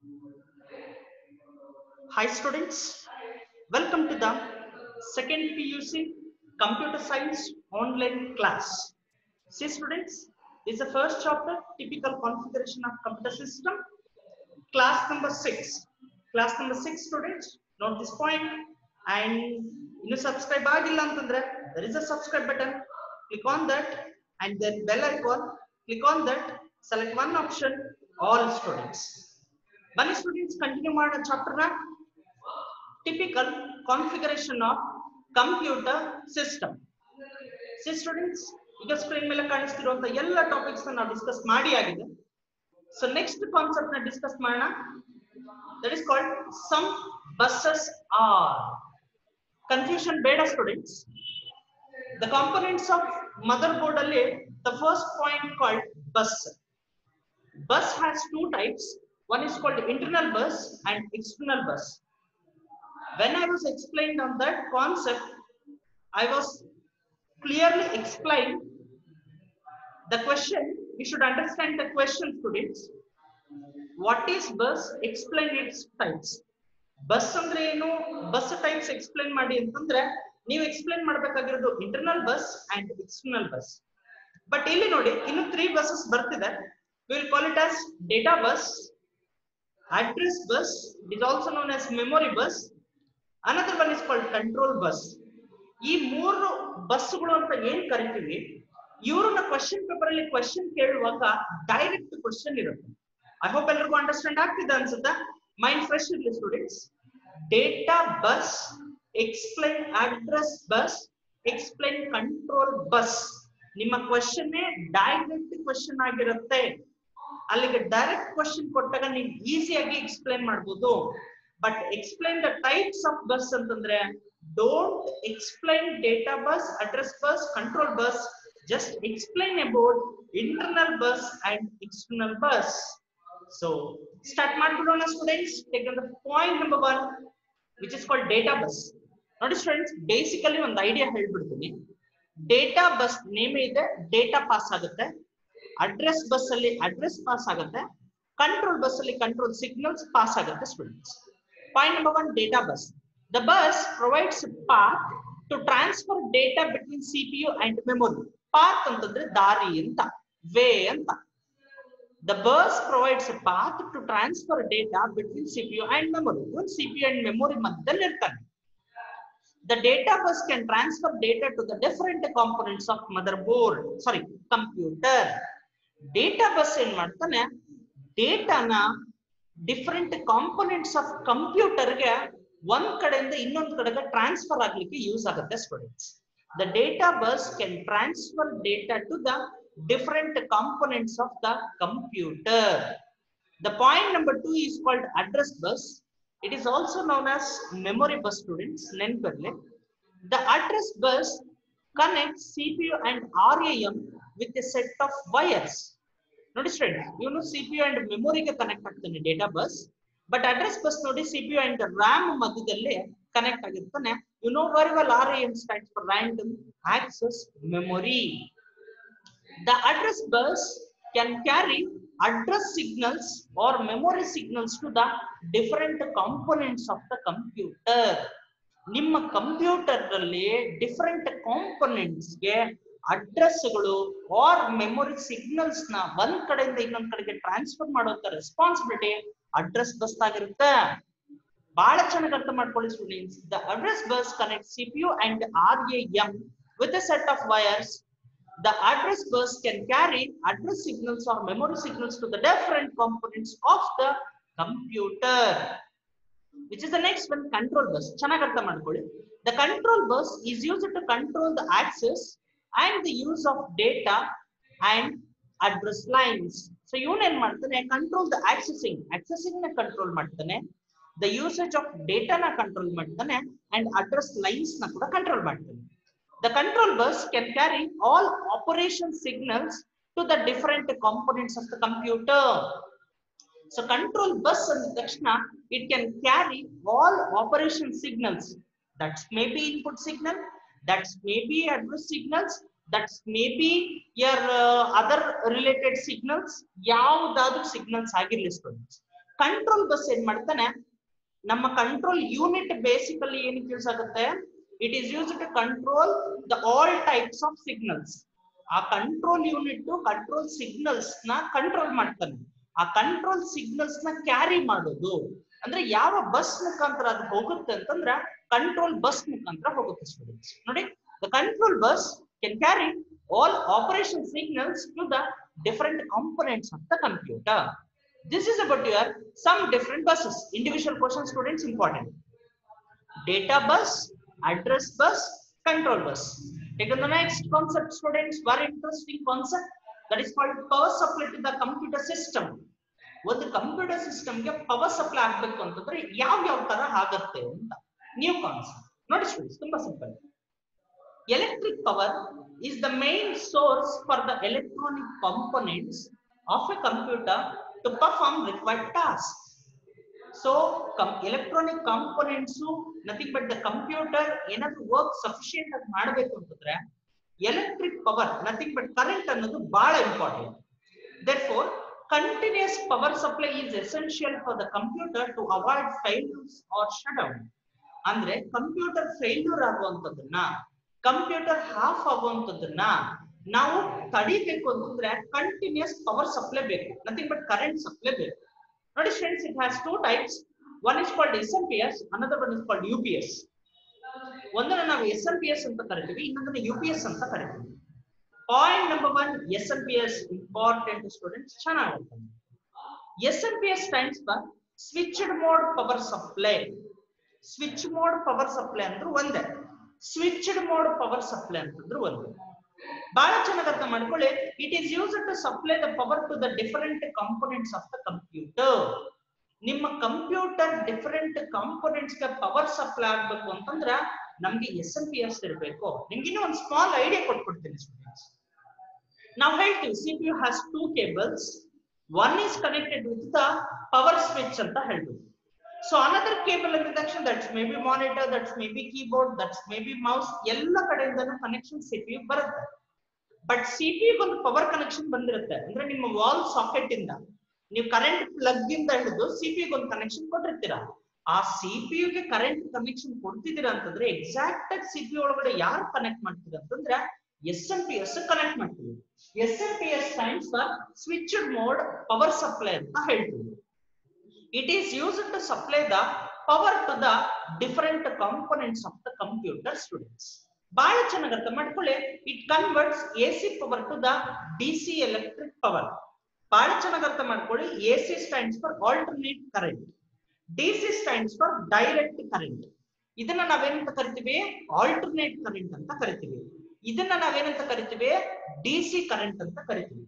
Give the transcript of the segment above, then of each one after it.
Hi students, welcome to the second PUC Computer Science online class. See students, this is the first chapter, typical configuration of computer system. Class number six. Class number six students, note this point and you subscribe ಆಗಿಲ್ಲ ಅಂತಂದ್ರೆ there is a subscribe button. Click on that and then bell icon. Click on that. Select one option. All students. ಬನ್ನಿ students continue ಮಾಡೋ ಚಾಪ್ಟರ್ನ typical configuration of computer system see students ಈಗ screen ಮೇಲೆ ಕಾಣಿಸ್ತಿರುವಂತ ಎಲ್ಲ topics ನಾವು discuss ಮಾಡಿ ಆಗಿದೆ ಸೊ ನೆಕ್ಸ್ಟ್ ಕಾನ್ಸೆಪ್ಟ್ ನ ಡಿಸ್ಕಸ್ ಮಾಡೋಣ that is called some buses are confusion ಬೇಡ students the components of motherboard ಅಲ್ಲಿ the first point called bus bus has two types one is called internal bus and external bus when i was explained on that concept i was clearly explained the question you should understand the question students what is bus explain its types bus ಅಂದ್ರೆ ಏನು bus types explain ಮಾಡಿ ಅಂತಂದ್ರೆ ನೀವು explain ಮಾಡ್ಬೇಕಾಗಿರೋದು internal bus and external bus but ಇಲ್ಲಿ ನೋಡಿ ಇನ್ನು three buses ಬರ್ತಿದೆ will call it as data bus address bus is also known as memory bus another one is called control bus ಈ ಮೂರು ಬಸ್ಗಳು ಅಂತ ಏನ್ ಕರಿತೀವಿ ಇವ್ರನ್ನ ಕ್ವಶನ್ ಪೇಪರ್ ಅಲ್ಲಿ ಕ್ವಶನ್ ಕೇಳುವಾಗ ಡೈರೆಕ್ಟ್ ಕ್ವಶನ್ ಇರುತ್ತೆ ಐ ಹೋಪ್ ಎಲ್ರಿಗೂ ಅಂಡರ್ಸ್ಟ್ಯಾಂಡ್ ಆಗ್ತಿದೆ ಅನ್ಸುತ್ತಾ ಮೈಂಡ್ ಫ್ರೆಶ್ ಇರಲಿ students data bus explain address bus explain control bus ನಿಮ್ಮ ಕ್ವಶನ್ ಡೈರೆಕ್ಟ್ ಕ್ವಶನ್ ಆಗಿರುತ್ತೆ ಅಲ್ಲಿಗೆ ಡೈರೆಕ್ಟ್ ಕ್ವಶನ್ ಕೊಟ್ಟಾಗ ನೀವು ಈಸಿಯಾಗಿ ಎಕ್ಸ್ಪ್ಲೈನ್ ಮಾಡ್ಬೋದು but explain the types of bus ಅಂತಂದ್ರೆ don't explain data bus address bus control bus just explain about internal bus and external bus so start ಮಾಡ್ಬಿಡೋಣ students take the point number one which is called data bus ನೋಡಿ students basically ಒಂದು idea ಹೇಳ್ಬಿಡ್ತೀನಿ data bus name ಇದೆ data pass ಆಗುತ್ತೆ address bus ಅಲ್ಲಿ address pass ಆಗುತ್ತೆ control bus ಅಲ್ಲಿ control signals pass ಆಗುತ್ತೆ students point number one data bus the bus provides path to transfer data between CPU and memory path ಅಂತಂದ್ರೆ ದಾರಿ ಅಂತ way ಅಂತ the bus provides path to transfer data between CPU and memory even CPU and memory ಮಧ್ಯದಲ್ಲಿ ಇರ್ತಾನೆ the data bus can transfer data to the different components of motherboard sorry computer data bus ಏನ್ ಮಾಡ್ತಾನೆ ಡೇಟಾನ different components of ಕಂಪ್ಯೂಟರ್ಗೆ ಒಂದ್ ಕಡೆಯಿಂದ ಇನ್ನೊಂದ್ ಕಡೆಗೆ transfer ಆಗ್ಲಿಕ್ಕೆ ಯೂಸ್ ಆಗುತ್ತೆ students the data bus can transfer data to the different components of the computer the point number two is called address bus It is also known as memory bus students, ನೆನ್ಪಿರ್ಲಿ. The address bus connects CPU and RAM with a set of wires. ನೋಡಿ student ಇವನು CPU and ಮೆಮೊರಿಗೆ connect ಆಗ್ತಾನೆ data bus but address bus ನೋಡಿ CPU and RAM ಮಧ್ಯದಲ್ಲಿ connect ಆಗಿರ್ತಾನೆ you know very well R M stands for random access memory the address bus can carry address signals or memory signals to the different components of the computer ನಿಮ್ಮ computer ಅಲ್ಲಿ different components ಗೆ ಅಡ್ರೆಸ್ಗಳು R memory signals ನ ಒಂದ್ ಕಡೆಯಿಂದ ಇನ್ನೊಂದ್ ಕಡೆಗೆ transfer ಮಾಡೋಂತ ರೆಸ್ಪಾನ್ಸಿಬಿಲಿಟಿ ಅಡ್ರೆಸ್ ಬಸ್ ಆಗಿರುತ್ತೆ ಬಹಳ ಚೆನ್ನಾಗಿ ಅರ್ಥ ಮಾಡ್ಕೊಳ್ಳಿ students the address bus connect CPU and R A M with a set of wires the address bus can carry address signals or memory signals to the different components of the computer which is the next one control bus ಚೆನ್ನಾಗಿ ಅರ್ಥ ಮಾಡ್ಕೊಳ್ಳಿ the control bus is used to control the access and the use of data and address lines so ಇವನ್ ಏನ್ ಮಾಡ್ತಾನೆ control the accessing accessing ನ control ಮಾಡ್ತಾನೆ the usage of data ನ control ಮಾಡ್ತಾನೆ and address lines ನ ಕೂಡ control ಮಾಡ್ತಾನೆ The control bus can carry all operation signals to the different components of the computer. So control bus and Dakshna, it can carry all operation signals. That's maybe input signal, that's maybe address signals, that's maybe your uh, other related signals. ಯಾವ್ದಾದ್ರು signals ಆಗಿರ್ಲಿ students. Control bus ಏನ್ ಮಾಡ್ತಾನೆ ನಮ್ಮ control unit basically ಏನಕ್ಕೆ use ಆಗುತ್ತೆ it is used to control the all types of signals ಆ control unit control signals ನ control ಮಾಡ್ತಾನೆ ಆ ಕಂಟ್ರೋಲ್ ಸಿಗ್ನಲ್ಸ್ ನ ಕ್ಯಾರಿ ಮಾಡೋದು ಅಂದ್ರೆ ಯಾವ ಬಸ್ ಮುಖಾಂತರ ಅದು ಹೋಗುತ್ತೆ ಅಂತಂದ್ರೆ ಕಂಟ್ರೋಲ್ ಬಸ್ ಮುಖಾಂತರ ಹೋಗುತ್ತೆ ಸ್ಟೂಡೆಂಟ್ಸ್ ನೋಡಿ the control bus can carry all operation signals to the different components of the computer this is about your some different buses individual question students important data bus address bus control bus take on the next concept students very interesting concept that is called power supply to the computer system ಒಂದು computer ಸಿಸ್ಟಮ್ಗೆ power supply ಆಗ್ಬೇಕು ಅಂತಂದ್ರೆ ಯಾವ ಯಾವ ತರ ಆಗತ್ತೆ ಅಂತ new concept ನೋಡಿ ಸ್ಟೂಡೆಂಟ್ಸ್ ತುಂಬಾ simple electric power is the main source for the electronic components of a computer to perform required tasks. So, com- electronic components, nothing but the computer, enough work sufficient ಆಗಿ ಮಾಡಬೇಕು ಅಂತಂದ್ರೆ electric power nothing but current ಅನ್ನೋದು ಬಹಳ important therefore continuous power supply is essential for the computer to avoid failures or shutdown ಅಂದ್ರೆ computer failure ಆಗುವಂತದನ್ನ computer off ಆಗುವಂತದನ್ನ ನಾವು ತಡಿಬೇಕು ಅಂತಂದ್ರೆ ಕಂಟಿನ್ಯೂಸ್ ಪವರ್ ಸಪ್ಲೈ ಬೇಕು ನಥಿಂಗ್ ಬಟ್ ಕರೆಂಟ್ ಸಪ್ಲೈ ಬೇಕು ನೋಡಿ friends it has two types one is called S M P S another one is called U P S ಒಂದನ್ನ ನಾವು ಎಸ್ ಎಂ ಪಿ ಎಸ್ ಅಂತ ಕರಿತೀವಿ ಇನ್ನೊಂದನ್ನ ಯು ಪಿ ಎಸ್ ಅಂತ ಕರಿತೀವಿ point number one S M P S important students ಚೆನ್ನಾಗಿ S M P S stands for switched mode power supply switch mode power supply ಅಂದ್ರೆ ಒಂದೇ switched mode power supply ಅಂತಂದ್ರೆ ಒಂದು ಬಹಳ ಚೆನ್ನಾಗಿ ಅರ್ಥ ಮಾಡ್ಕೊಳ್ಳಿ it is used to supply the power to the different components of the computer ನಿಮ್ಮ computer different components ಗೆ ಪವರ್ ಸಪ್ಲೈ ಆಗ್ಬೇಕು ಅಂತಂದ್ರ ನಮ್ಗೆ ಎಸ್ ಎಂ ಪಿ ಎಸ್ ಇರಬೇಕು ನಿಮ್ಗೆ ಇನ್ನೂ ಒಂದು ಸ್ಮಾಲ್ ಐಡಿಯಾ ಕೊಟ್ಬಿಡ್ತೀನಿ ಸ್ಟೂಡೆಂಟ್ಸ್ ನಾವು ಹೇಳ್ತೀವಿ C P U has two cables one is connected with the power switch ಅಂತ ಹೇಳ್ತೀವಿ ಸೊ ಅನದರ್ ಕೇಬಲ್ ಅಂದ ತಕ್ಷಣ that's maybe monitor that's maybe keyboard that's maybe mouse ಎಲ್ಲ ಕಡೆಯಿಂದನೂ connection C P ಬರುತ್ತೆ but C P ಒಂದು power connection ಬಂದಿರುತ್ತೆ ಅಂದ್ರೆ ನಿಮ್ಮ ವಾಲ್ ಸಾಕೆಟ್ ಇಂದ ನೀವು ಕರೆಂಟ್ ಪ್ಲಗ್ ಇಂದ ಹಿಡಿದು ಸಿ ಪಿ ಒಂದು ಕನೆಕ್ಷನ್ ಕೊಟ್ಟಿರ್ತೀರಾ ಆ ಸಿ ಪಿ ಗೆ ಕರೆಂಟ್ ಕನೆಕ್ಷನ್ ಕೊಡ್ತಿದ್ದೀರಾ ಅಂತಂದ್ರೆ ಎಕ್ಸಾಕ್ಟ್ ಆಗಿ ಸಿ ಪಿ ಒಳಗಡೆ ಯಾರು ಕನೆಕ್ಟ್ ಮಾಡ್ತೀರಾ ಅಂತಂದ್ರೆ S M P S connect ಮಾಡ್ತೀವಿ S M P S times for switched mode power supply ಅಂತ ಹೇಳ್ತೀವಿ it is used to supply the power to the different components of the computer students ಬಹಳ ಚೆನ್ನಾಗಿ ಅರ್ಥ ಮಾಡ್ಕೊಳ್ಳಿ it converts A C power to the D C electric power ಬಹಳ ಚೆನ್ನಾಗಿ ಅರ್ಥ ಮಾಡ್ಕೊಳ್ಳಿ A C stands for alternate current D C stands for direct current ಇದನ್ನ ನಾವೇನಂತ ಕರಿತೀವಿ ಆಲ್ಟರ್ನೇಟ್ ಕರೆಂಟ್ ಅಂತ ಕರಿತೀವಿ ಇದನ್ನ ನಾವೇನಂತ ಕರಿತೀವಿ ಡಿ ಸಿ ಕರೆಂಟ್ ಅಂತ ಕರಿತೀವಿ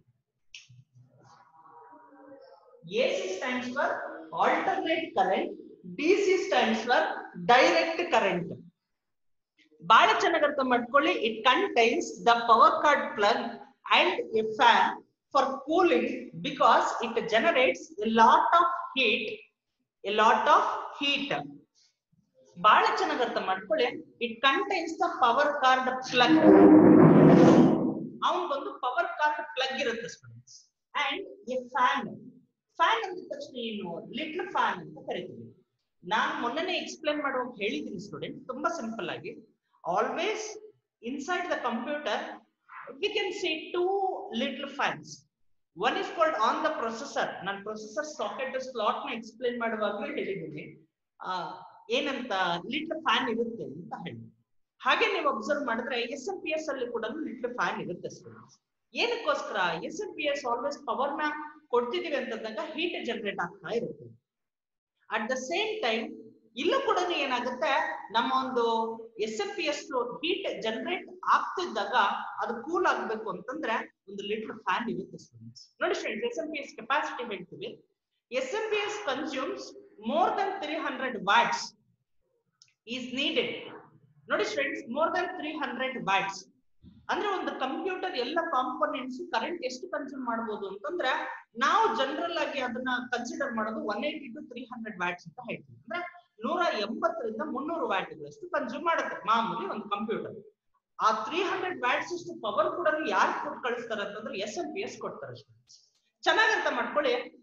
AC stands for alternate current, DC stands for direct current. ಬಹಳ ಚೆನ್ನಾಗಿ ಅರ್ಥ ಮಾಡ್ಕೊಳ್ಳಿ it contains the power cord plug and a fan for cooling because it generates a lot of heat a lot of heat ಬಹಳ ಚೆನ್ನಾಗಿ ಅರ್ಥ ಮಾಡ್ಕೊಳ್ಳಿ it contains the power cord plug ಅವನಿಗೊಂದು power cord plug ಇರುತ್ತೆ students and a fan fan ಅಂದ ತಕ್ಷಣ ಏನು little fan ಅಂತ ಕರಿತೀವಿ ನಾನು ಮೊನ್ನೆನೆ ಎಕ್ಸ್ಪ್ಲೇನ್ ಮಾಡುವಾಗ ಹೇಳಿದ್ದೀನಿ ಸ್ಟೂಡೆಂಟ್ ತುಂಬಾ ಸಿಂಪಲ್ ಆಗಿ always inside the computer we can see two little fans one is called on the processor ನಾನು ಪ್ರೊಸೆಸರ್ ಸಾಕೆಟ್ ಸ್ಲಾಟ್ ನ ಎಕ್ಸ್ಪ್ಲೇನ್ ಮಾಡುವಾಗಲೇ ಹೇಳಿದ್ದೀನಿ ಆ, ಏನಂತ ಲಿಟ್ಲ್ ಫ್ಯಾನ್ ಇರುತ್ತೆ ಅಂತ ಹೇಳಿ ಹಾಗೆ ನೀವು ಅಬ್ಸರ್ವ್ ಮಾಡಿದ್ರೆ ಎಸ್ ಎಂ ಪಿ ಎಸ್ ಅಲ್ಲಿ ಕೂಡ ಲಿಟ್ಲ್ ಫ್ಯಾನ್ ಇರುತ್ತೆ ಸ್ಟೂಡೆಂಟ್ಸ್ ಏನಕ್ಕೋಸ್ಕರ S M P S always power ನ ಕೊಡ್ತಿದೀವಿ ಅಂತಂದಾಗ ಹೀಟ್ ಜನರೇಟ್ ಆಗ್ತಾ ಇರುತ್ತೆ ಅಟ್ ದ ಸೇಮ್ ಟೈಮ್ ಇಲ್ಲೂ ಕೂಡ ಏನಾಗುತ್ತೆ ನಮ್ಮ ಒಂದು S M P S heat generate ಆಗ್ತಿದ್ದಾಗ ಅದು ಕೂಲ್ ಆಗ್ಬೇಕು ಅಂತಂದ್ರೆ ಒಂದು ಲೀಟರ್ ಫ್ಯಾನ್ ಇರುತ್ತೆ ಸ್ಟೂಡೆಂಟ್ಸ್ ನೋಡಿ students S M P S capacity ಹೇಳ್ತೀವಿ S M P S consumes more than three hundred watts is needed ನೋಡಿ students more than three hundred watts ಅಂದ್ರೆ ಒಂದು ಕಂಪ್ಯೂಟರ್ ಎಲ್ಲ ಕಾಂಪೋನೆಂಟ್ಸ್ ಕರೆಂಟ್ ಎಷ್ಟು ಕನ್ಸ್ಯೂಮ್ ಮಾಡಬಹುದು ಅಂತಂದ್ರೆ ನಾವು ಜನರಲ್ ಆಗಿ ಅದನ್ನ ಕನ್ಸಿಡರ್ ಮಾಡೋದು one eighty to three hundred watts ಅಂತ ಹೇಳ್ತೀವಿ ಅಂದ್ರೆ ನೂರ ಎಂಬತ್ತರಿಂದ ಮುನ್ನೂರು ವ್ಯಾಟ್ಗಳಷ್ಟು ಕನ್ಸ್ಯೂಮ್ ಮಾಡುತ್ತೆ ಮಾಮೂಲಿ ಒಂದು ಕಂಪ್ಯೂಟರ್ ಆ ತ್ರೀ ಹಂಡ್ರೆಡ್ ವ್ಯಾಟ್ಸ್ ಅಷ್ಟು ಪವರ್ ಕೂಡ ಯಾರು ಕೊಟ್ಟು ಕಳಿಸ್ತಾರೆ ಅಂತಂದ್ರೆ ಎಸ್ ಎಂ ಪಿ ಎಸ್ ಕೊಡ್ತಾರೆ ಚೆನ್ನಾಗಿ ಅರ್ಥ ಮಾಡ್ಕೊಳ್ಳಿ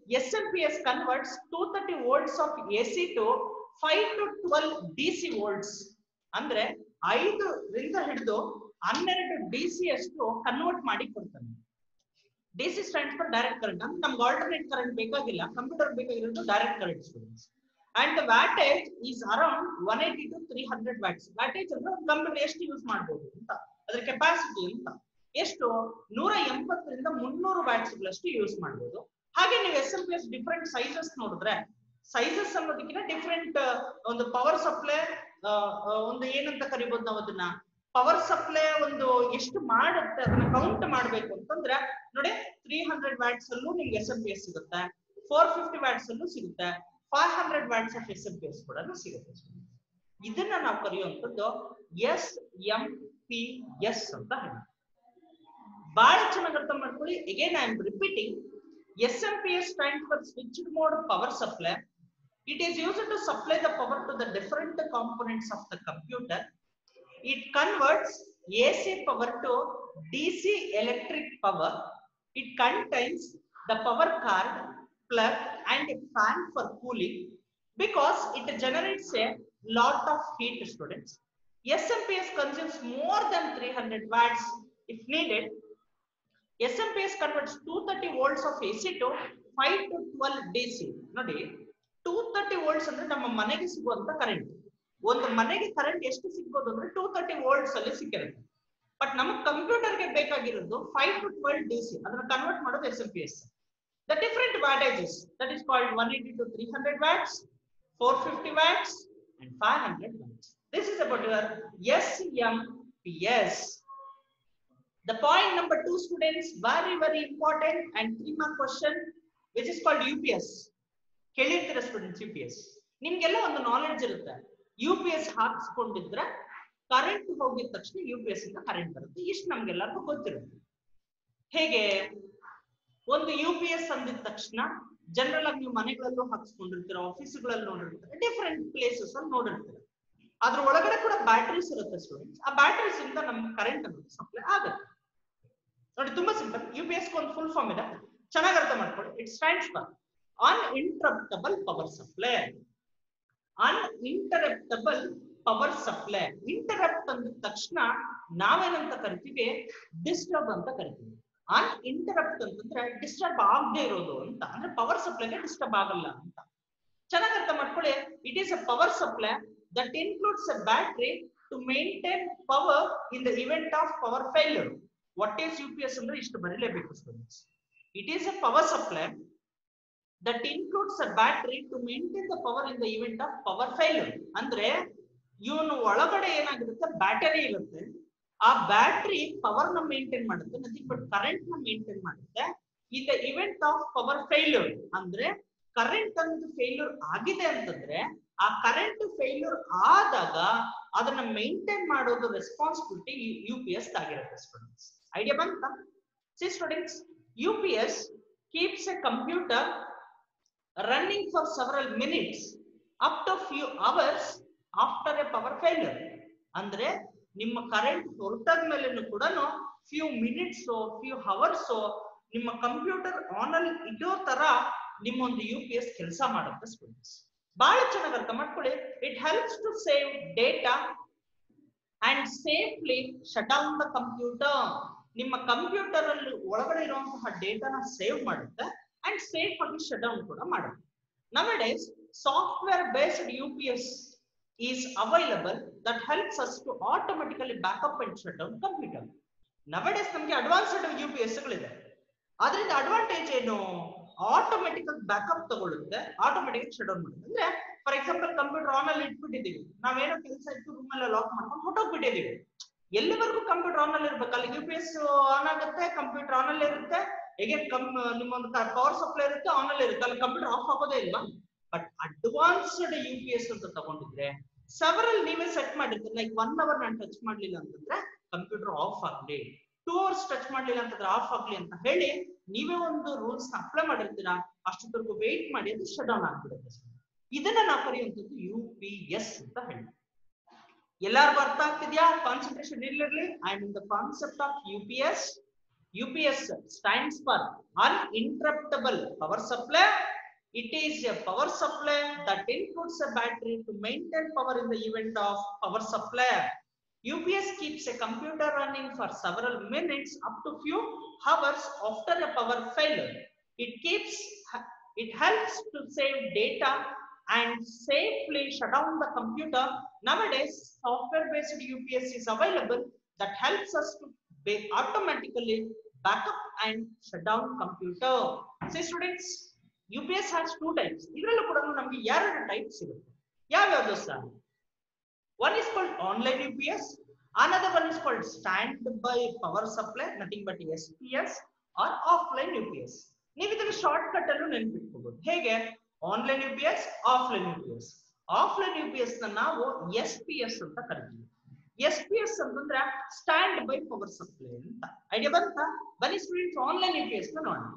SMPS converts 230 volts of AC to 5 to 12 DC volts. ಅಂದ್ರೆ ಐದರಿಂದ ಹಿಡಿದು ಹನ್ನೆರಡು ಡಿ ಸಿ ಅಷ್ಟು ಕನ್ವರ್ಟ್ ಮಾಡಿ ಕೊಡ್ತಾನೆ D C stand for direct current ಅಂದ್ರೆ ನಮ್ಗೆ ಆಲ್ಟರ್ನೇಟ್ ಕರೆಂಟ್ ಬೇಕಾಗಿಲ್ಲ ಕಂಪ್ಯೂಟರ್ ಬೇಕಾಗಿರೋದು direct current students and the wattage is around one eighty to three hundred watts wattage ಅಂದ್ರೆ ಒಂದು ಕಂಪ್ಯೂಟರ್ ಎಷ್ಟು ಯೂಸ್ ಮಾಡ್ಬೋದು ಅಂತ ಅದ್ರ ಕೆಪಾಸಿಟಿ ಅಂತ ಎಷ್ಟು ನೂರ ಎಂಬತ್ತರಿಂದ ಮುನ್ನೂರು ವ್ಯಾಟ್ಸ್ ಗಳಷ್ಟು ಯೂಸ್ ಮಾಡ್ಬೋದು ಹಾಗೆ ನೀವು S M P S different sizes ನೋಡಿದ್ರೆ ಸೈಜಸ್ ಅನ್ನೋದಕ್ಕಿಂತ ಡಿಫ್ರೆಂಟ್ ಒಂದು ಪವರ್ ಸಪ್ಲೈ ಒಂದು ಏನಂತ ಕರಿಬಹುದು ನಾವು ಅದನ್ನ ಪವರ್ ಸಪ್ಲೈ ಒಂದು ಎಷ್ಟು ಮಾಡುತ್ತೆ ಅದನ್ನ ಕೌಂಟ್ ಮಾಡ್ಬೇಕು ಅಂತಂದ್ರೆ ನೋಡಿ ತ್ರೀ ಹಂಡ್ರೆಡ್ ವ್ಯಾಟ್ಸ್ ಅಲ್ಲೂ ನಿಮ್ಗೆ ಎಸ್ ಎಂ ಪಿ ಎಸ್ ಸಿಗುತ್ತೆ ಫೋರ್ ಫಿಫ್ಟಿ ವ್ಯಾಟ್ಸ್ ಅಲ್ಲೂ ಸಿಗುತ್ತೆ five hundred watts of S M P S ಕೂಡ ಸಿಗುತ್ತೆ ಇದನ್ನ ನಾವು ಕರೆಯುವಂಥದ್ದು ಎಸ್ ಎಂ ಪಿ ಎಸ್ ಅಂತ ಹೇಳಿ ಬಹಳ ಚೆನ್ನಾಗಿ ಅರ್ಥ ಮಾಡ್ಕೊಳ್ಳಿ again I am repeating S M P S stand for switched mode power supply It is used to supply the power to the different components of the computer. It converts AC power to DC electric power. It contains the power card, plug and a fan for cooling because it generates a lot of heat students. SMPS consumes more than 300 watts if needed. SMPS converts 230 volts of AC to 5 to 12 DC. ನೋಡಿ two thirty volts ಅಂದ್ರೆ ನಮ್ಮ ಮನೆಗೆ ಸಿಗುವಂತ current ಒಂದು ಮನೆಗೆ current ಎಷ್ಟು ಸಿಗ್ಬೋದು ಅಂದ್ರೆ ಟೂ ತರ್ಟಿ ವೋಲ್ಟ್ಸ್ ಅಲ್ಲಿ ಸಿಕ್ಕಿರುತ್ತೆ ಬಟ್ ನಮಗೆ ಕಂಪ್ಯೂಟರ್ಗೆ ಬೇಕಾಗಿರೋದು five to twelve D C ಅದನ್ನ ಕನ್ವರ್ಟ್ ಮಾಡೋದು S M P S the different wattages that is called one eighty to three hundred watts four fifty watts and five hundred watts this is about your S M P S The point number two, students, very, very important and three mark question, which is called UPS. ಕೇಳಿರ್ತೀರ students U P S ನಿಮ್ಗೆಲ್ಲ ಒಂದು knowledge ಇರುತ್ತೆ U P S ಹಾಕ್ಸ್ಕೊಂಡಿದ್ರೆ current ಹೋಗಿದ ತಕ್ಷಣ U P S ಇಂದ current ಬರುತ್ತೆ ಇಷ್ಟು ನಮ್ಗೆಲ್ಲರಿಗೂ ಗೊತ್ತಿರುತ್ತೆ ಹೇಗೆ ಒಂದು ಯು ಪಿ ಎಸ್ ಅಂದಿದ ತಕ್ಷಣ ಜನರಲ್ ಆಗಿ ನೀವು ಮನೆಗಳಲ್ಲೂ ಹಾಕ್ಸ್ಕೊಂಡಿರ್ತೀರ ಆಫೀಸ್ಗಳಲ್ಲಿ ನೋಡಿರ್ತೀರ ಡಿಫ್ರೆಂಟ್ ಪ್ಲೇಸಸ್ ಅಲ್ಲಿ ನೋಡಿರ್ತೀರ ಅದ್ರ ಒಳಗಡೆ ಕೂಡ ಬ್ಯಾಟ್ರೀಸ್ ಇರುತ್ತೆ ಸ್ಟೂಡೆಂಟ್ಸ್ ಆ ಬ್ಯಾಟ್ರೀಸ್ ಇಂದ ನಮ್ಗೆ ಕರೆಂಟ್ ಅನ್ನೋದು ಸಪ್ಲೈ ಆಗುತ್ತೆ ನೋಡಿ ತುಂಬಾ ಸಿಂಪಲ್ ಯು ಪಿ ಎಸ್ ಒಂದು ಫುಲ್ ಫಾರ್ಮ್ ಇದೆ ಚೆನ್ನಾಗಿ ಅರ್ಥ ಮಾಡ್ಕೊಳ್ಳಿ it stands for uninterruptible power supply uninterruptible power supply interrupt ಅಂದ ತಕ್ಷಣ ನಾವೇನಂತ ಕರಿತೀವಿ ಡಿಸ್ಟರ್ಬ್ ಅಂತ ಕರಿತೀವಿ ಅನ್ಇಂಟರಪ್ಟ್ ಅಂತಂದ್ರೆ ಡಿಸ್ಟರ್ಬ್ ಆಗದೆ ಇರೋದು ಅಂತ ಅಂದ್ರೆ ಪವರ್ ಸಪ್ಲೈಗೆ ಡಿಸ್ಟರ್ಬ್ ಆಗಲ್ಲ ಅಂತ ಚೆನ್ನಾಗಿ ಅರ್ಥ ಮಾಡ್ಕೊಳ್ಳಿ it is a power supply that includes a battery to maintain power in the event of power failure what is U P S ಅಂದ್ರೆ ಇಷ್ಟು ಬರೀಲೇಬೇಕು students it is a power supply that includes a battery to maintain the power in the event of power failure ಅಂದ್ರೆ ಇವನು ಒಳಗಡೆ ಏನಾಗಿರುತ್ತೆ battery ಇರುತ್ತೆ ಆ battery power ನ ಮೇಂಟೈನ್ ಮಾಡುತ್ತೆ ನಥಿಂಗ್ ಬಟ್ ಕರೆಂಟ್ ನ ಮೇಂಟೈನ್ ಮಾಡುತ್ತೆ in the event of power failure ಅಂದ್ರೆ ಕರೆಂಟ್ ಅನ್ನೋದು ಫೇಲ್ಯೂರ್ ಆಗಿದೆ ಅಂತಂದ್ರೆ ಆ ಕರೆಂಟ್ ಫೇಲ್ಯೂರ್ ಆದಾಗ ಅದನ್ನ ಮೇಂಟೈನ್ ಮಾಡೋದು ರೆಸ್ಪಾನ್ಸಿಬಿಲಿಟಿ ಯು ಪಿ ಎಸ್ ಆಗಿರುತ್ತೆ ಸ್ಟೂಡೆಂಟ್ಸ್ ಐಡಿಯಾ ಬಂತ see students U P S keeps a computer running for several minutes up to few hours after a power failure ಅಂದ್ರೆ ನಿಮ್ಮ ಕರೆಂಟ್ ಹೊರಟಾದ ಮೇಲೆನೂ ಕೂಡ ಫ್ಯೂ ಮಿನಿಟ್ಸ್ ಫ್ಯೂ ಅವರ್ಸ್ ನಿಮ್ಮ computer on ಅಲ್ಲಿ ಇಡೋ ತರ ನಿಮ್ಮೊಂದು ಯು ಪಿ ಎಸ್ ಕೆಲಸ ಮಾಡುತ್ತೆ ಸ್ಟೂಡೆಂಟ್ಸ್ ಬಹಳ ಚೆನ್ನಾಗಿ ಅರ್ಥ ಮಾಡ್ಕೊಳ್ಳಿ it helps to save data and safely shut down the computer ನಿಮ್ಮ ಕಂಪ್ಯೂಟರ್ ಅಲ್ಲಿ ಒಳಗಡೆ ಇರುವಂತಹ ಡೇಟಾನ ಸೇವ್ ಮಾಡುತ್ತೆ ಅಂಡ್ ಸೇಫ್ ಆಗಿ ಶಟ್ ಡೌನ್ ಕೂಡ ಮಾಡುತ್ತೆ nowadays software based U P S is available that helps us to automatically back up and shut down computer nowadays ನಮಗೆ ಅಡ್ವಾನ್ಸ್ಡ್ ಯು ಪಿ ಎಸ್ ಗಳಿದೆ ಅದರಿಂದ ಅಡ್ವಾಂಟೇಜ್ ಏನು ಆಟೋಮೆಟಿಕ್ ಬ್ಯಾಕಪ್ ತಗೊಳುತ್ತೆ automatic shut down ಮಾಡುತ್ತೆ ಅಂದ್ರೆ for example computer on ಅಲ್ಲಿ ಇಟ್ಬಿಟ್ಟಿದೀವಿ ನಾವೇನೋ ಕೆಲಸ ಇತ್ತು ರೂಮ್ ಎಲ್ಲ ಲಾಕ್ ಮಾಡ್ಕೊಂಡು ಹೊಟ್ಟೋಗ್ಬಿಟ್ಟಿದೀವಿ ಎಲ್ಲಿವರೆಗೂ ಕಂಪ್ಯೂಟರ್ ಆನ್ ಅಲ್ಲಿ ಇರ್ಬೇಕು ಅಲ್ಲಿ ಯು ಪಿ ಎಸ್ ಆನ್ ಆಗುತ್ತೆ ಕಂಪ್ಯೂಟರ್ ಆನ್ ಅಲ್ಲಿ ಇರುತ್ತೆ ಹೇಗೇನ್ ಕಮ್ ನಿಮ್ಮೊಂದು ಪವರ್ ಸಪ್ಲೈ ಇರುತ್ತೆ ಆನ್ ಅಲ್ಲಿ ಇರುತ್ತೆ ಅಲ್ಲಿ ಕಂಪ್ಯೂಟರ್ ಆಫ್ ಆಗೋದೇ ಇಲ್ವಾ but advanced U P S ಅಂತ ತಗೊಂಡಿದ್ರೆ ಸೆವರಲ್ ನೀವೇ ಸೆಟ್ ಮಾಡಿರ್ತೀರಿ ಲೈಕ್ ಒನ್ ಅವರ್ ನಾನು ಟಚ್ ಮಾಡ್ಲಿಲ್ಲ ಅಂತಂದ್ರೆ ಕಂಪ್ಯೂಟರ್ ಆಫ್ ಆಗ್ಲಿ ಟೂ ಅವರ್ಸ್ ಟಚ್ ಮಾಡ್ಲಿಲ್ಲ ಅಂತಂದ್ರೆ ಆಫ್ ಆಗ್ಲಿ ಅಂತ ಹೇಳಿ ನೀವೇ ಒಂದು ರೂಲ್ಸ್ ನ ಅಪ್ಲೈ ಮಾಡಿರ್ತೀರಾ ಅಷ್ಟೊತ್ತವರೆಗೂ ವೇಟ್ ಮಾಡಿ ಅದು ಶಟ್ ಡೌನ್ ಆಗ್ಬಿಡುತ್ತೆ ಇದನ್ನ ನಾವು ಕರೆಯುವಂಥದ್ದು ಯು ಪಿ ಎಸ್ ಅಂತ ಹೇಳಿ ಎಲ್ಲಾರ್ಗು ಅರ್ಥ ಆಗ್ತಿದ್ಯಾ ಕಾನ್ಸಂಟ್ರೇಷನ್ ಇಲ್ಲಿರ್ಲಿ I mean the concept of U P S UPS stands for uninterruptible power supply. It is a power supply that includes a battery to maintain power in the event of power supply. UPS keeps a computer running for several minutes up to few hours after a power failure. It keeps it helps to save data and safely shut down the computer. Nowadays, software-based UPS is available that helps us to be automatically back up and shut down computer. See students, UPS has two types. ಇದರಲ್ಲೂ ಕೂಡ ನಮಗೆ ಎರಡು type ಸಿಗುತ್ತೆ ಯಾವ್ಯಾವ್ದು sir One is called online UPS. Another one is called standby power supply, nothing but SPS or offline UPS. ನೀವು ಇದನ್ನ short cut ಅಲ್ಲೂ ನೆನ್ಪಿಟ್ಕೋಬಹುದು ಹೇಗೆ online U P S offline U P S offline U P S ನ ನಾವು S P S ಅಂತ ಕರಿತೀವಿ S P S ಅಂತಂದ್ರೆ ಸ್ಟ್ಯಾಂಡ್ ಬೈ ಪವರ್ ಸಪ್ಲೈ ಅಂತ ಐಡಿಯಾ ಬಂತ ಬನ್ನಿ students online U P S ನ ನೋಡಿ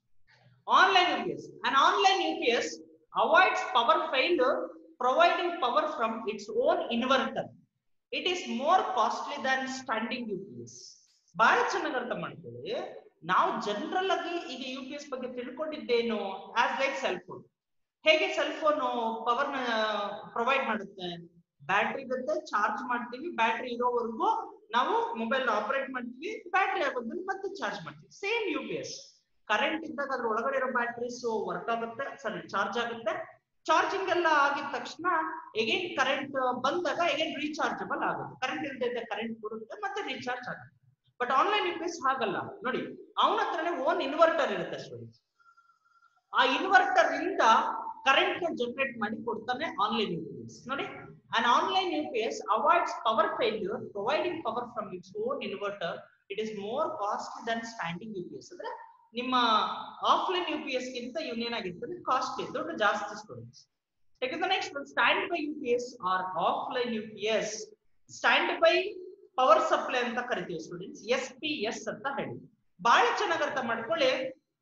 online U P S and online U P S avoids power failure providing power from its own inverter it is more costly than standing U P S ಬಹಳ ಚೆನ್ನಾಗಿ ಅರ್ಥ ಮಾಡ್ಕೊಳ್ಳಿ ನಾವು general ಆಗಿ ಈಗ you P S ಬಗ್ಗೆ ತಿಳ್ಕೊಂಡಿದ್ದೇನು as like cell phone ಹೇಗೆ ಸೆಲ್ ಫೋನ್ ಪವರ್ ನ ಪ್ರೊವೈಡ್ ಮಾಡುತ್ತೆ ಬ್ಯಾಟ್ರಿ ಇರುತ್ತೆ ಚಾರ್ಜ್ ಮಾಡ್ತೀವಿ ಬ್ಯಾಟ್ರಿ ಇರೋವರೆಗೂ ನಾವು ಮೊಬೈಲ್ ಆಪರೇಟ್ ಮಾಡ್ತೀವಿ ಬ್ಯಾಟ್ರಿ ಆಗೋದ್ಮೇಲೆ ಮತ್ತೆ ಚಾರ್ಜ್ ಮಾಡ್ತೀವಿ same U P S current ಇದ್ದಾಗ ಅದ್ರ ಒಳಗಡೆ ಇರೋ ಬ್ಯಾಟ್ರೀಸ್ ವರ್ಕ್ ಆಗುತ್ತೆ ಸಾರಿ ಚಾರ್ಜ್ ಆಗುತ್ತೆ ಚಾರ್ಜಿಂಗ್ ಎಲ್ಲ ಆಗಿದ ತಕ್ಷಣ ಎಗೇನ್ ಕರೆಂಟ್ ಬಂದಾಗ ಎಗೇನ್ ರೀಚಾರ್ಜಬಲ್ ಆಗುತ್ತೆ ಕರೆಂಟ್ ಇಲ್ಲದೆ ಕರೆಂಟ್ ಕೊಡುತ್ತೆ ಮತ್ತೆ ರೀಚಾರ್ಜ್ ಆಗುತ್ತೆ but online U P S ಹಾಗಲ್ಲ ನೋಡಿ ಅವನ ಹತ್ರನೇ ಓನ್ ಇನ್ವರ್ಟರ್ ಇರುತ್ತೆ ಸ್ಟೂಡೆಂಟ್ಸ್ ಆ ಇನ್ವರ್ಟರ್ ಇಂದ ಕರೆಂಟ್ ನ ಜನರೇಟ್ ಮಾಡಿ ಕೊಡ್ತಾನೆ ಆನ್ಲೈನ್ ಯು ಪಿ ಎಸ್ ನೋಡಿ an online UPS avoids power failure providing power from its own inverter it is more costly than standing UPS ಅಂದ್ರೆ ನಿಮ್ಮ ಆಫ್ಲೈನ್ ಯು ಪಿ ಎಸ್ ಗಿಂತ ಇವನ್ ಏನಾಗಿರ್ತದೆ costly ದುಡ್ಡು ಜಾಸ್ತಿ students take the next standby U P S or offline U P S standby power supply ಅಂತ ಕರಿತೀವಿ students S P S ಅಂತ ಹೇಳಿ ಬಹಳ ಚೆನ್ನಾಗಿ ಅರ್ಥ ಮಾಡ್ಕೊಳ್ಳಿ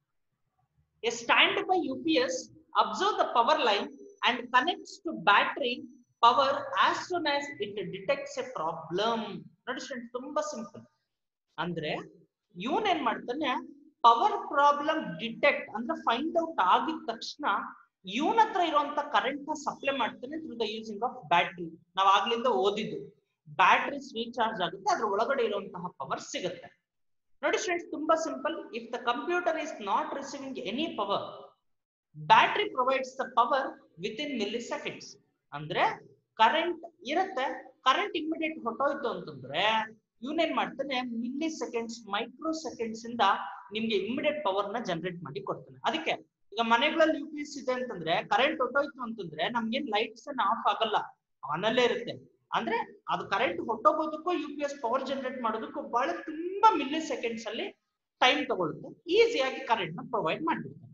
a standby U P S observe the power line and connects to battery power as soon as it detects a problem ನೋಡಿ student ತುಂಬಾ ಸಿಂಪಲ್ ಅಂದ್ರೆ ಇವನ್ ಏನ್ ಮಾಡ್ತಾನೆ ಪವರ್ ಪ್ರಾಬ್ಲಮ್ ಡಿಟೆಕ್ಟ್ ಅಂದ್ರೆ ಫೈಂಡ್ ಔಟ್ ಆಗಿದ ತಕ್ಷಣ ಇವನ ಹತ್ರ ಇರುವಂತ ಕರೆಂಟ್ ನ ಸಪ್ಲೈ ಮಾಡ್ತಾನೆ through the using of battery ನಾವ್ ಆಗ್ಲಿಂದ ಓದಿದ್ದು ಬ್ಯಾಟ್ರೀಸ್ ರೀಚಾರ್ಜ್ ಆಗುತ್ತೆ ಅದ್ರ ಒಳಗಡೆ ಇರುವಂತಹ ಪವರ್ ಸಿಗುತ್ತೆ ನೋಡಿ ಸ್ಟೂಡೆಂಟ್ಸ್ ತುಂಬಾ simple if the computer is not receiving any power battery provides the power within milliseconds ಅಂದ್ರೆ ಕರೆಂಟ್ ಇರುತ್ತೆ ಕರೆಂಟ್ ಇಮಿಡಿಯೇಟ್ ಹೊಟ್ಟೋಯ್ತು ಅಂತಂದ್ರೆ ಇವನೇನ್ ಮಾಡ್ತಾನೆ ಮಿಲಿ ಸೆಕೆಂಡ್ಸ್ ಮೈಕ್ರೋ ಸೆಕೆಂಡ್ಸ್ ಇಂದ ನಿಮ್ಗೆ ಇಮಿಡಿಯೇಟ್ ಪವರ್ ನ ಜನರೇಟ್ ಮಾಡಿ ಕೊಡ್ತಾನೆ ಅದಕ್ಕೆ ಈಗ ಮನೆಗಳಲ್ಲಿ ಯು ಪಿ ಎಸ್ ಇದೆ ಅಂತಂದ್ರೆ ಕರೆಂಟ್ ಹೊಟ್ಟೋಯ್ತು ಅಂತಂದ್ರೆ ನಮ್ಗೇನ್ ಲೈಟ್ಸ್ ಅನ್ನ ಆಫ್ ಆಗಲ್ಲ ಆನ್ ಅಲ್ಲೇ ಇರುತ್ತೆ ಅಂದ್ರೆ ಅದು ಕರೆಂಟ್ ಹೊಟ್ಟೋಗೋದಕ್ಕೂ U P S power generate ಮಾಡೋದಕ್ಕೂ ಬಹಳ ತುಂಬಾ ಮಿಲಿ ಸೆಕೆಂಡ್ಸ್ ಅಲ್ಲಿ ಟೈಮ್ ತಗೊಳುತ್ತೆ ಈಸಿಯಾಗಿ ಕರೆಂಟ್ ನ ಪ್ರೊವೈಡ್ ಮಾಡ್ಬಿಡ್ತಾರೆ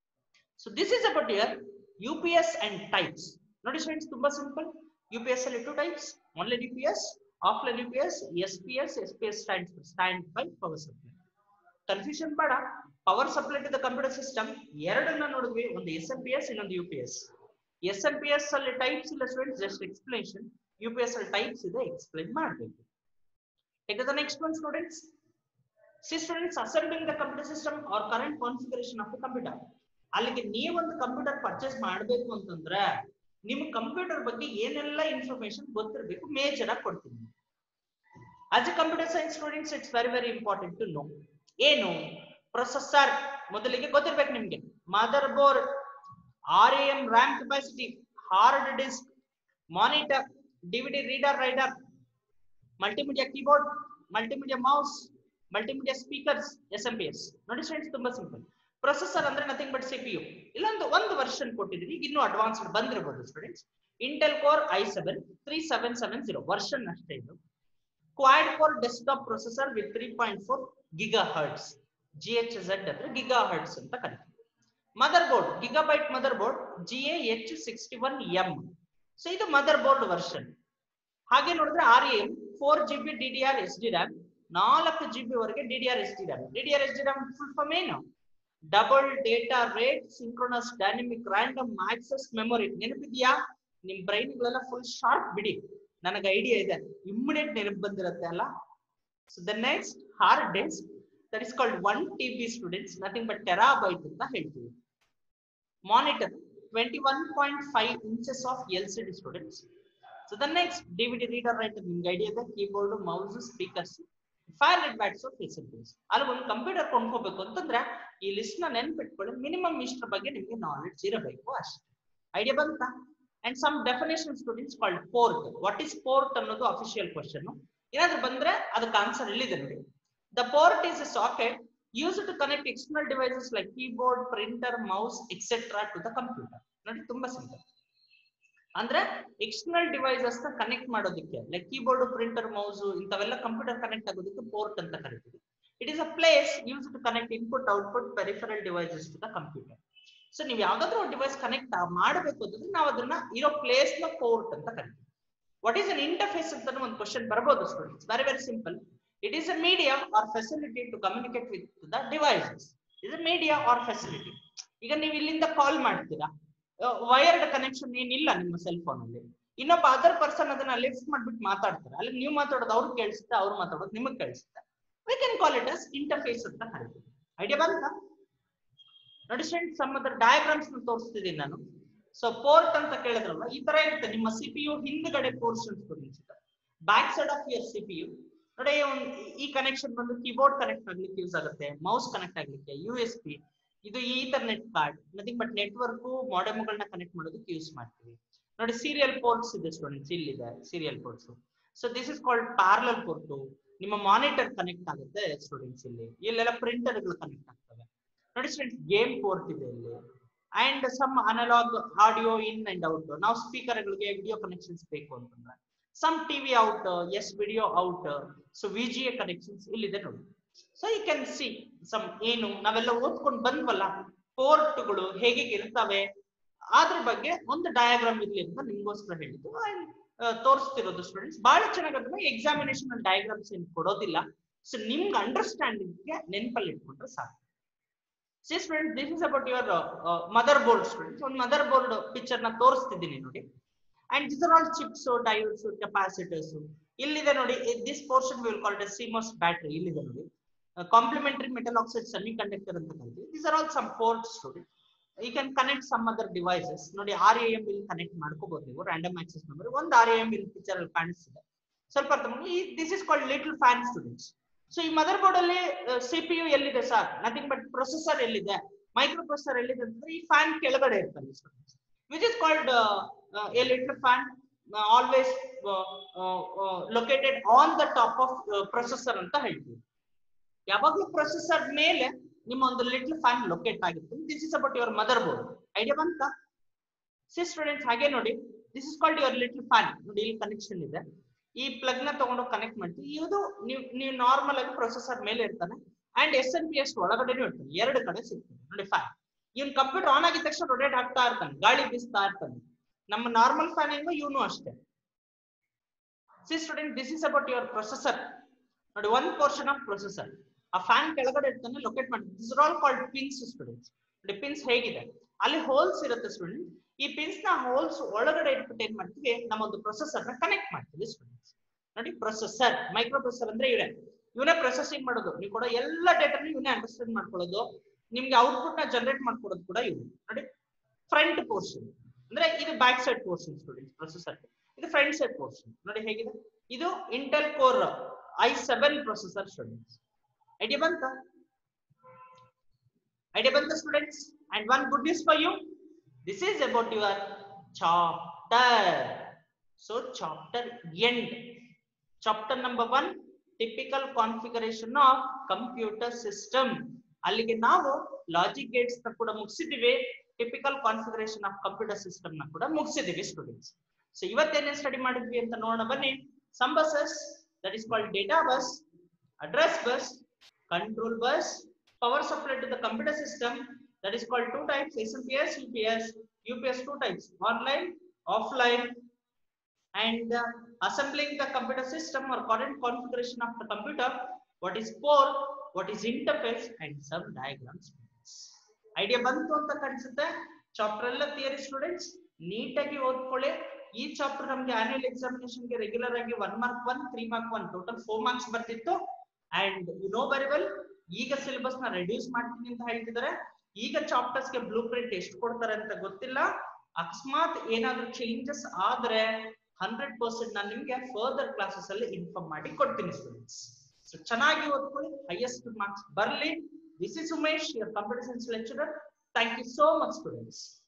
so this is about your U P S and types ನೋಡಿ ಸ್ಟೂಡೆಂಟ್ಸ್ ತುಂಬಾ ಸಿಂಪಲ್ ಯು ಪಿ ಎಸ್ ಅಲ್ಲಿ two types online U P S offline U P S S P S S P S stand standby power supply confusion ಬೇಡ power supply to the computer system ಎರಡನ್ನ ನೋಡಿದ್ವಿ ಒಂದು S M P S ಇನ್ನೊಂದು U P S S M P S ಅಲ್ಲಿ types ಇಲ್ಲ students just explanation U P S ಅಲ್ಲಿ types ಇದೆ explain ಮಾಡಬೇಕು ಈಗ the next one students see students assembling the computer system or current configuration of the computer ಅಲ್ಲಿಗೆ ನೀವೊಂದು computer purchase ಮಾಡಬೇಕು ಅಂತಂದ್ರೆ ನಿಮ್ ಕಂಪ್ಯೂಟರ್ ಬಗ್ಗೆ ಏನೆಲ್ಲ ಇನ್ಫಾರ್ಮೇಶನ್ ಗೊತ್ತಿರಬೇಕು ಮೇಜರ್ ಆಗಿ ಕೊಡ್ತೀನಿ as a computer science students it's very very important to know ಏನು ಪ್ರೊಸೆಸರ್ ಮೊದಲಿಗೆ ಗೊತ್ತಿರ್ಬೇಕು ನಿಮ್ಗೆ motherboard R M RAM capacity hard disk monitor DVD reader writer multimedia keyboard multimedia mouse multimedia speakers S M P S ನೋಡಿ students ತುಂಬಾ simple processor ಅಂದ್ರೆ nothing but C P U ಇಲ್ಲೊಂದು ಒಂದು version ಕೊಟ್ಟಿದ್ರಿ ಈಗ ಇನ್ನೂ advanced ಬಂದಿರಬಹುದು students Intel Core I seven three seven seven zero version ಅಷ್ಟೇ ಇದು quad core desktop processor with three point four gigahertz G H Z ಅಂದ್ರೆ ಗಿಗಾ ಹರ್ಟ್ಸ್ ಅಂತ ಕರಿತೀವಿ motherboard Gigabyte motherboard G A H sixty one M so ಇದು motherboard version ಹಾಗೆ ನೋಡಿದ್ರೆ R M four G B D D R S D RAM ನಾಲ್ಕು G B ವರೆಗೆ D D R S D RAM D D R S D RAM full form ಏನು double data rate synchronous dynamic random access memory ನೆನಪಿದ್ಯಾ ನಿಮ್ brain ಗಳೆಲ್ಲ full sharp ಬಿಡಿ ನನಗೆ idea ಇದೆ immediate ನೆನಪು ಬಂದಿರುತ್ತೆ ಅಲ್ಲ so the next hard disk that is called one T B students nothing but terabyte ಅಂತ ಹೇಳ್ತೀವಿ monitor twenty one point five inches of L C D students so the next DVD reader right ನಿಮ್ಗೆ idea ಇದೆ keyboard mouse speakers five hundred watts of facilities ಅಲ್ಲಿ ಒಂದು computer ಕೊಂಡ್ಕೋಬೇಕು ಅಂತಂದ್ರೆ ಈ list ನ ನೆನ್ಪಿಟ್ಕೊಳ್ಳಿ ಮಿನಿಮಮ್ ಇಷ್ಟರ ಬಗ್ಗೆ ನಿಮಗೆ ನಾಲೆಡ್ಜ್ ಇರಬೇಕು ಅಷ್ಟೇ ಐಡಿಯಾ ಬಂತ and some definition students called port what is port ಅನ್ನೋದು ಅಫಿಷಿಯಲ್ ಕ್ವಶನ್ ಏನಾದ್ರು ಬಂದ್ರೆ ಅದಕ್ಕೆ ಆನ್ಸರ್ ಇಲ್ಲಿದೆ ನೋಡಿ the port is a socket use to connect external devices like keyboard printer mouse etcetera to the computer ನೋಡಿ ತುಂಬಾ simple ಅಂದ್ರೆ external devices ನ ಕನೆಕ್ಟ್ ಮಾಡೋದಕ್ಕೆ ಲೈಕ್ ಕೀಬೋರ್ಡ್ ಪ್ರಿಂಟರ್ ಮೌಸ್ ಇಂಥವೆಲ್ಲ ಕಂಪ್ಯೂಟರ್ ಕನೆಕ್ಟ್ ಆಗೋದಕ್ಕೆ ಪೋರ್ಟ್ ಅಂತ ಕರಿತೀವಿ it is a place use to connect input output peripheral devices to the computer so ನೀವು ಯಾವ್ದಾದ್ರು ಡಿವೈಸ್ ಕನೆಕ್ಟ್ ಮಾಡಬೇಕು ಅಂತಂದ್ರೆ ನಾವು ಅದನ್ನ ಇರೋ ಪ್ಲೇಸ್ ನ ಪೋರ್ಟ್ ಅಂತ ಕರಿತೀವಿ ವಾಟ್ ಈಸ್ ಅನ್ ಇಂಟರ್ಫೇಸ್ ಅಂತ ಒಂದು ಕ್ವಶನ್ ಬರಬಹುದು students very very simple it is a medium or facility to communicate with the devices is a media or facility ಈಗ ನೀವು ಇಲ್ಲಿಂದ ಕಾಲ್ ಮಾಡ್ತೀರಾ ವೈರ್ಡ್ ಕನೆಕ್ಷನ್ ಏನಿಲ್ಲ ನಿಮ್ಮ ಸೆಲ್ ಫೋನ್ ಅಲ್ಲಿ ಇನ್ನೊಬ್ಬ ಅದರ್ ಪರ್ಸನ್ ಅದನ್ನ ಲಿಫ್ಟ್ ಮಾಡ್ಬಿಟ್ಟು ಮಾತಾಡ್ತಾರೆ ಅಲ್ಲಿ ನೀವು ಮಾತಾಡೋದು ಅವ್ರು ಕೇಳಿಸುತ್ತೆ ಅವ್ರು ಮಾತಾಡೋದು ನಿಮಗೆ ಕೇಳಿಸುತ್ತೆ we can call it as interface ಅಂತ ಕರಿತೀವಿ ಐಡಿಯಾ ಬಂತ ನೋಡಿ ಸ್ಟೂಡೆಂಟ್ ಸಮ್ ಅದರ ಡಯಾಗ್ರಾಮ್ಸ್ ತೋರಿಸ್ತಿದ್ದೀನಿ ನಾನು ಸೊ ಪೋರ್ಟ್ ಅಂತ ಕೇಳಿದ್ರಲ್ಲ ಈ ತರ ಇರುತ್ತೆ ನಿಮ್ಮ ಸಿಪಿಯು ಹಿಂದ್ಗಡೆ ಪೋರ್ಷನ್ಸ್ ಇರುತ್ತೆ back side of your CPU ನೋಡಿ ಒಂದ್ ಈ ಕನೆಕ್ಷನ್ ಬಂದು ಕೀಬೋರ್ಡ್ ಕನೆಕ್ಟ್ ಆಗ್ಲಿಕ್ಕೆ ಯೂಸ್ ಆಗುತ್ತೆ ಮೌಸ್ ಕನೆಕ್ಟ್ ಆಗ್ಲಿಕ್ಕೆ ಯು ಎಸ್ ಪಿ ಇದು Ethernet card nothing but network ಮಾಡೆಮ್ಗಳನ್ನ ಕನೆಕ್ಟ್ ಮಾಡೋದಕ್ಕೆ ಯೂಸ್ ಮಾಡ್ತೀವಿ ನೋಡಿ ಸೀರಿಯಲ್ ಪೋರ್ಟ್ಸ್ ಇದೆ ಸ್ಟೂಡೆಂಟ್ಸ್ ಇಲ್ಲಿದೆ serial ports so this is called parallel port ನಿಮ್ಮ ಮಾನಿಟರ್ ಕನೆಕ್ಟ್ ಆಗುತ್ತೆ ಸ್ಟೂಡೆಂಟ್ಸ್ ಇಲ್ಲಿ ಇಲ್ಲೆಲ್ಲ ಪ್ರಿಂಟರ್ಗಳು ಕನೆಕ್ಟ್ ಆಗ್ತವೆ ನೋಡಿ ಸ್ಟೂಡೆಂಟ್ಸ್ ಗೇಮ್ ಪೋರ್ಟ್ ಇದೆ ಇಲ್ಲಿ and some analog audio in and out ನಾವು ಸ್ಪೀಕರ್ಗಳಿಗೆ ವಿಡಿಯೋ ಕನೆಕ್ಷನ್ಸ್ ಬೇಕು ಅಂತಂದ್ರೆ some TV out S video out so V G A connections ಇಲ್ಲಿದೆ ನೋಡಿ so you can see some ಏನು ನಾವೆಲ್ಲ ಓದ್ಕೊಂಡು ಬಂದ್ವಲ್ಲ ಪೋರ್ಟ್ಗಳು ಹೇಗೆ ಇರ್ತವೆ ಅದ್ರ ಬಗ್ಗೆ ಒಂದು ಡಯಾಗ್ರಾಮ್ ಇರ್ಲಿ ಅಂತ ನಿಮ್ಗೋಸ್ಕರ ಹೇಳಿದ್ದು ಅಂಡ್ ತೋರಿಸ್ತಿರೋದು ಸ್ಟೂಡೆಂಟ್ಸ್ ಬಹಳ ಚೆನ್ನಾಗಿ ಎಕ್ಸಾಮಿನೇಷನ್ ಡಯಾಗ್ರಾಮ್ಸ್ ಏನು ಕೊಡೋದಿಲ್ಲ ಸೊ ನಿಮ್ಗೆ ಅಂಡರ್ಸ್ಟ್ಯಾಂಡಿಂಗ್ಗೆ ನೆನಪಲ್ಲಿ ಇಟ್ಕೊಂಡ್ರೆ ಸಾಕು see student this is about your motherboard students ಒಂದು ಮದರ್ ಬೋರ್ಡ್ ಪಿಕ್ಚರ್ ನ ತೋರಿಸ್ತಿದ್ದೀನಿ ನೋಡಿ and this are all chips diodes capacitors ಇಲ್ಲಿದೆ ನೋಡಿ this portion will called CMOS battery ಇಲ್ಲಿದೆ ನೋಡಿ complementary metal oxide semiconductor ಅಂತ ಕರಿತೀವಿ this are all some ports student you can connect some other devices ನೋಡಿ ಆರ್ ಎಂ ಇಲ್ಲಿ ಕನೆಕ್ಟ್ ಮಾಡ್ಕೋಬಹುದು ನೀವು ರ್ಯಾಂಡಮ್ ಆಕ್ಸೆಸ್ ಮೆಮೊರಿ ಒಂದು ಆರ್ ಎಂ ಇಲ್ಲಿ ಪಿಕ್ಚರ್ ಅಲ್ಲಿ ಕಾಣಿಸ್ತಿದೆ ಸ್ವಲ್ಪ ಅರ್ಥ ಮಾಡಿ this is called little fan students so ಈ ಮದರ್ ಬೋರ್ಡ್ ಅಲ್ಲಿ ಸಿಪಿಯು ಎಲ್ಲಿದೆ ಸರ್ ನಥಿಂಗ್ ಬಟ್ ಪ್ರೊಸೆಸರ್ ಎಲ್ಲಿದೆ ಮೈಕ್ರೋ ಪ್ರೊಸೆಸರ್ ಎಲ್ಲಿದೆ ಅಂತಂದ್ರೆ ಈ ಫ್ಯಾನ್ ಕೆಳಗಡೆ ಇರ್ತಾನೆ students which is called a little fan always located on the top of processor ಅಂತ ಹೇಳ್ತೀವಿ ಯಾವಾಗ್ಲೂ ಪ್ರೊಸೆಸರ್ ಮೇಲೆ ನಿಮ್ಮ ಒಂದು ಲಿಟಲ್ ಫ್ಯಾನ್ ಲೊಕೇಟ್ ಆಗಿತ್ತು this is about your motherboard idea ಬಂತ ಸಿ ಸ್ಟೂಡೆಂಟ್ಸ್ ಹಾಗೆ ನೋಡಿ this is called your little fan ನೋಡಿ ಇಲ್ಲಿ ಕನೆಕ್ಷನ್ ಇದೆ ಈ ಪ್ಲಗ್ ನ ತಗೊಂಡು ಕನೆಕ್ಟ್ ಮಾಡ್ತೀವಿ ಇದು ನೀವು ನೀವು ನಾರ್ಮಲ್ ಆಗಿ ಪ್ರೊಸೆಸರ್ ಮೇಲೆ ಇರ್ತಾನೆ and S N P S ಒಳಗಡೆನೂ ಇರ್ತಾನೆ ಎರಡು ಕಡೆ ಸಿಗ್ತದೆ ನೋಡಿ ಫ್ಯಾನ್ ಇವ್ನ ಕಂಪ್ಯೂಟರ್ ಆನ್ ಆಗಿದ ತಕ್ಷಣ ರೊಟೇಟ್ ಆಗ್ತಾ ಇರ್ತಾನೆ ಗಾಳಿ ಬೀಸ್ತಾ ಇರ್ತಾನೆ ನಮ್ಮ ನಾರ್ಮಲ್ ಫ್ಯಾನ್ ಹೆಂಗೋ ಇವನು ಅಷ್ಟೇ see student this is about your processor ನೋಡಿ ಒನ್ ಪೋರ್ಷನ್ ಆಫ್ ಪ್ರೊಸೆಸರ್ ಆ ಫ್ಯಾನ್ ಕೆಳಗಡೆ ಇರ್ತಾನೆ ಲೊಕೇಟ್ ಮಾಡಿ this are all called pins students ನೋಡಿ ಪಿನ್ಸ್ ಹೇಗಿದೆ ಅಲ್ಲಿ ಹೋಲ್ಸ್ ಇರುತ್ತೆ ಸ್ಟೂಡೆಂಟ್ ಈ ಪಿನ್ಸ್ ನ ಹೋಲ್ಸ್ ಒಳಗಡೆ ಇಟ್ಬಿಟ್ಟು ಏನ್ ಮಾಡ್ತೀವಿ ನಮ್ಮ ಒಂದು ಪ್ರೊಸೆಸರ್ ನ ಕನೆಕ್ಟ್ ಮಾಡ್ತೀವಿ ಸ್ಟೂಡೆಂಟ್ಸ್ ನೋಡಿ ಪ್ರೊಸೆಸರ್ ಮೈಕ್ರೋ ಪ್ರೊಸೆಸರ್ ಅಂದ್ರೆ ಇವನೇ ಇವನೇ ಪ್ರೊಸೆಸಿಂಗ್ ಮಾಡೋದು ನೀವು ಕೂಡ ಎಲ್ಲ ಡೇಟಾ ಇವನೇ ಅಂಡರ್ಸ್ಟ್ಯಾಂಡ್ ಮಾಡ್ಕೊಳ್ಳೋದು ನಿಮ್ಗೆ ಔಟ್ಪುಟ್ ನ ಜನರೇಟ್ ಮಾಡ್ಕೊಡೋದು ಕೂಡ ಇವನು ನೋಡಿ ಫ್ರಂಟ್ ಪೋರ್ಷನ್ ಅಂದ್ರೆ ಇದು back side portion students processor ಇದು ಫ್ರಂಟ್ ಸೈಡ್ ಪೋರ್ಷನ್ ನೋಡಿ ಹೇಗಿದೆ ಇದು Intel Core I seven processor students idea ಬಂತ ಐಡಿಯಾ ಬಂತ students and one good news for you this is about your chapter so chapter end chapter number one typical configuration of computer system ಅಲ್ಲಿಗೆ ನಾವು logic gates ನ ಕೂಡ ಮುಗಿಸಿದೀವಿ typical configuration of computer system ನ ಕೂಡ ಮುಗಿಸಿದೀವಿ students so ಇವತ್ತೇನೇನ್ study ಮಾಡಿದ್ವಿ ಅಂತ ನೋಡೋಣ ಬನ್ನಿ some buses that is called data bus address bus control bus, power supply to the computer system that is called two types SMPS, UPS, UPS two types online, offline, and uh, assembling the computer system or current configuration of the computer, what is port, what is interface, and some diagrams. Idea ಬಂತು ಅಂತ ಕಾಣಿಸುತ್ತೆ chapter ಎಲ್ಲ theory students ನೀಟಾಗಿ ಓದ್ಕೊಳ್ಳಿ ಈ chapter ನಮ್ಗೆ annual ಎಕ್ಸಾಮಿನೇಷನ್ಗೆ regular ಆಗಿ one mark one three mark one total four marks ಬರ್ತಿತ್ತು and you know very well ಈಗ ಸಿಲೆಬಸ್ ನ ರೆಡ್ಯೂಸ್ ಮಾಡ್ತೀನಿ ಅಂತ ಹೇಳ್ತಿದ್ದಾರೆ ಈಗ ಚಾಪ್ಟರ್ಸ್ ಗೆ ಬ್ಲೂ ಪ್ರಿಂಟ್ ಎಷ್ಟು ಕೊಡ್ತಾರೆ ಅಂತ ಗೊತ್ತಿಲ್ಲ ಅಕಸ್ಮಾತ್ ಏನಾದ್ರೂ ಚೇಂಜಸ್ ಆದ್ರೆ ಹಂಡ್ರೆಡ್ ಪರ್ಸೆಂಟ್ ನಾನು ನಿಮ್ಗೆ ಫರ್ದರ್ ಕ್ಲಾಸಸ್ ಅಲ್ಲಿ ಇನ್ಫಾರ್ಮ್ ಮಾಡಿ ಕೊಡ್ತೀನಿ ಸ್ಟೂಡೆಂಟ್ಸ್ ಸೊ ಚೆನ್ನಾಗಿ ಓದ್ಕೊಳ್ಳಿ ಹೈಯೆಸ್ಟ್ ಮಾರ್ಕ್ಸ್ ಬರ್ಲಿ this is Umesh computer science lecturer thank you so much students